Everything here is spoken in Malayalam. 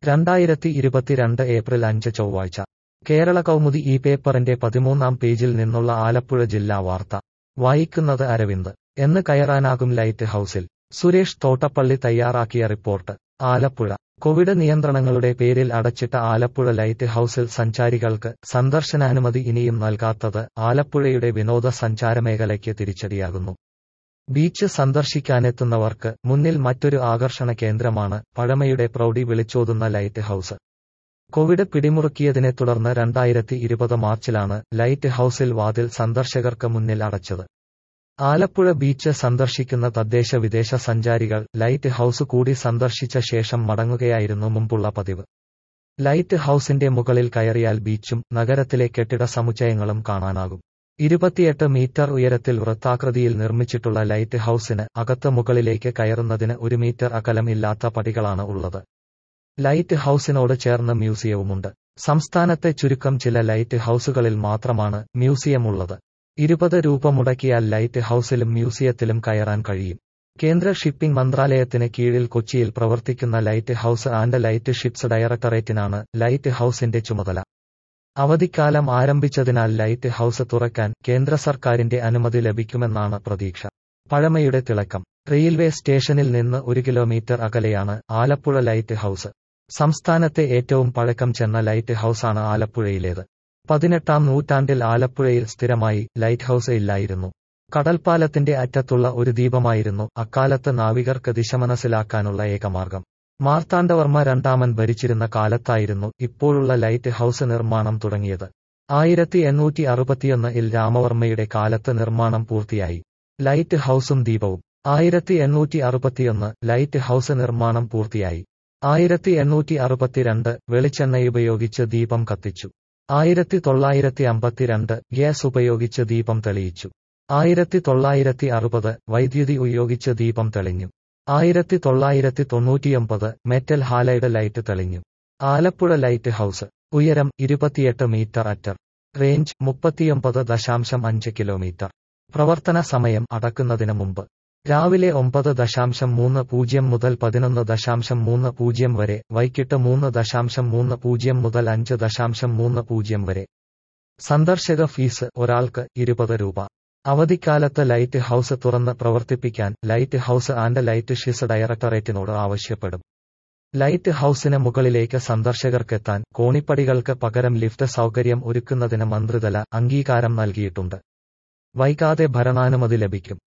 രണ്ടായിരത്തി ഇരുപത്തിരണ്ട് ഏപ്രിൽ അഞ്ച് ചൊവ്വാഴ്ച കേരള കൗമുദി ഈ പേപ്പറിന്റെ പതിമൂന്നാം പേജിൽ നിന്നുള്ള ആലപ്പുഴ ജില്ലാ വാർത്ത വായിക്കുന്നത് അരവിന്ദ് എന്ന് കയറാനാകും ലൈറ്റ് ഹൌസിൽ സുരേഷ് തോട്ടപ്പള്ളി തയ്യാറാക്കിയ റിപ്പോർട്ട് ആലപ്പുഴ കോവിഡ് നിയന്ത്രണങ്ങളുടെ പേരിൽ അടച്ചിട്ട ആലപ്പുഴ ലൈറ്റ് ഹൌസിൽ സഞ്ചാരികൾക്ക് സന്ദർശനാനുമതി ഇനിയും നൽകാത്തത് ആലപ്പുഴയുടെ വിനോദസഞ്ചാര മേഖലയ്ക്ക് തിരിച്ചടിയാകുന്നു ബീച്ച് സന്ദർശിക്കാനെത്തുന്നവർക്ക് മുന്നിൽ മറ്റൊരു ആകർഷണ കേന്ദ്രമാണ് പഴമയുടെ പ്രൗഢി വിളിച്ചോതുന്ന ലൈറ്റ് ഹൌസ് കോവിഡ് പിടിമുറുക്കിയതിനെ തുടർന്ന് രണ്ടായിരത്തി ഇരുപത് മാർച്ചിലാണ് ലൈറ്റ് ഹൌസിൽ വാതിൽ സന്ദർശകർക്ക് മുന്നിൽ അടച്ചത് ആലപ്പുഴ ബീച്ച് സന്ദർശിക്കുന്ന തദ്ദേശ വിദേശ സഞ്ചാരികൾ ലൈറ്റ് ഹൌസ് കൂടി സന്ദർശിച്ച ശേഷം മടങ്ങുകയായിരുന്നു മുമ്പുള്ള പതിവ് ലൈറ്റ് ഹൌസിന്റെ മുകളിൽ കയറിയാൽ ബീച്ചും നഗരത്തിലെ കെട്ടിട സമുച്ചയങ്ങളും കാണാനാകും ഇരുപത്തിയെട്ട് മീറ്റർ ഉയരത്തിൽ വൃത്താകൃതിയിൽ നിർമ്മിച്ചിട്ടുള്ള ലൈറ്റ് ഹൌസിന് അകത്ത് മുകളിലേക്ക് കയറുന്നതിന് ഒരു മീറ്റർ അകലം ഇല്ലാത്ത പടികളാണ് ഉള്ളത് ലൈറ്റ് ഹൌസിനോട് ചേർന്ന് മ്യൂസിയവുമുണ്ട് സംസ്ഥാനത്തെ ചുരുക്കം ചില ലൈറ്റ് ഹൌസുകളിൽ മാത്രമാണ് മ്യൂസിയം ഉള്ളത് ഇരുപത് രൂപ മുടക്കിയാൽ ലൈറ്റ് ഹൌസിലും മ്യൂസിയത്തിലും കയറാൻ കഴിയും കേന്ദ്ര ഷിപ്പിംഗ് മന്ത്രാലയത്തിന് കീഴിൽ കൊച്ചിയിൽ പ്രവർത്തിക്കുന്ന light house and light ships ഡയറക്ടറേറ്റിനാണ് ലൈറ്റ് ഹൌസിന്റെ ചുമതല അവധിക്കാലം ആരംഭിച്ചതിനാൽ ലൈറ്റ് ഹൌസ് തുറക്കാൻ കേന്ദ്ര സർക്കാരിന്റെ അനുമതി ലഭിക്കുമെന്നാണ് പ്രതീക്ഷ പഴമയുടെ തിളക്കം റെയിൽവേ സ്റ്റേഷനിൽ നിന്ന് ഒരു കിലോമീറ്റർ അകലെയാണ് ആലപ്പുഴ ലൈറ്റ് ഹൌസ് സംസ്ഥാനത്തെ ഏറ്റവും പഴക്കം ചെന്ന ലൈറ്റ് ഹൌസാണ് ആലപ്പുഴയിലേത് പതിനെട്ടാം നൂറ്റാണ്ടിൽ ആലപ്പുഴയിൽ സ്ഥിരമായി ലൈറ്റ് ഹൌസ് ഇല്ലായിരുന്നു കടൽപ്പാലത്തിന്റെ അറ്റത്തുള്ള ഒരു ദീപമായിരുന്നു അക്കാലത്ത് നാവികർക്ക് ദിശ മനസ്സിലാക്കാനുള്ള ഏകമാർഗം മാർത്താണ്ഡവർമ്മ രണ്ടാമൻ ഭരിച്ചിരുന്ന കാലത്തായിരുന്നു ഇപ്പോഴുള്ള ലൈറ്റ് ഹൌസ് നിർമ്മാണം തുടങ്ങിയത് ആയിരത്തി എണ്ണൂറ്റി അറുപത്തിയൊന്ന് ഇൽ രാമവർമ്മയുടെ കാലത്ത് നിർമ്മാണം പൂർത്തിയായി ലൈറ്റ് ഹൌസും ദീപവും ആയിരത്തി എണ്ണൂറ്റി അറുപത്തിയൊന്ന് ലൈറ്റ് ഹൌസ് നിർമ്മാണം പൂർത്തിയായി ആയിരത്തി എണ്ണൂറ്റി അറുപത്തിരണ്ട് വെളിച്ചെണ്ണയുപയോഗിച്ച് ദീപം കത്തിച്ചു ആയിരത്തി തൊള്ളായിരത്തി അമ്പത്തിരണ്ട് ഗ്യാസ് ഉപയോഗിച്ച് ദീപം തെളിയിച്ചു ആയിരത്തി തൊള്ളായിരത്തി അറുപത് വൈദ്യുതി ഉപയോഗിച്ച് ദീപം തെളിഞ്ഞു ആയിരത്തി തൊള്ളായിരത്തി തൊണ്ണൂറ്റിയൊമ്പത് മെറ്റൽ ഹാലൈഡ് ലൈറ്റ് തെളിഞ്ഞു ആലപ്പുഴ ലൈറ്റ് ഹൌസ് ഉയരം ഇരുപത്തിയെട്ട് മീറ്റർ അറ്റർ റേഞ്ച് മുപ്പത്തിയൊമ്പത് ദശാംശം അഞ്ച് കിലോമീറ്റർ പ്രവർത്തന സമയം അടക്കുന്നതിന് മുമ്പ് രാവിലെ ഒമ്പത് ദശാംശം മൂന്ന് പൂജ്യം മുതൽ പതിനൊന്ന് ദശാംശം മൂന്ന് പൂജ്യം വരെ വൈകിട്ട് മൂന്ന് ദശാംശം മൂന്ന് പൂജ്യം മുതൽ അഞ്ച് ദശാംശം മൂന്ന് പൂജ്യം വരെ സന്ദർശക ഫീസ് ഒരാൾക്ക് ഇരുപത് രൂപ അവധിക്കാലത്ത് ലൈറ്റ് ഹൌസ് തുറന്ന് പ്രവർത്തിപ്പിക്കാൻ ലൈറ്റ് ഹൌസ് ആൻഡ് ലൈറ്റ് ഷിസ് ഡയറക്ടറേറ്റിനോട് ആവശ്യപ്പെടും ലൈറ്റ് ഹൌസിന് മുകളിലേക്ക് സന്ദർശകർക്കെത്താൻ കോണിപ്പടികൾക്ക് പകരം ലിഫ്റ്റ് സൗകര്യം ഒരുക്കുന്നതിന് മന്ത്രിതല അംഗീകാരം നൽകിയിട്ടുണ്ട് വൈകാതെ ഭരണാനുമതി ലഭിക്കും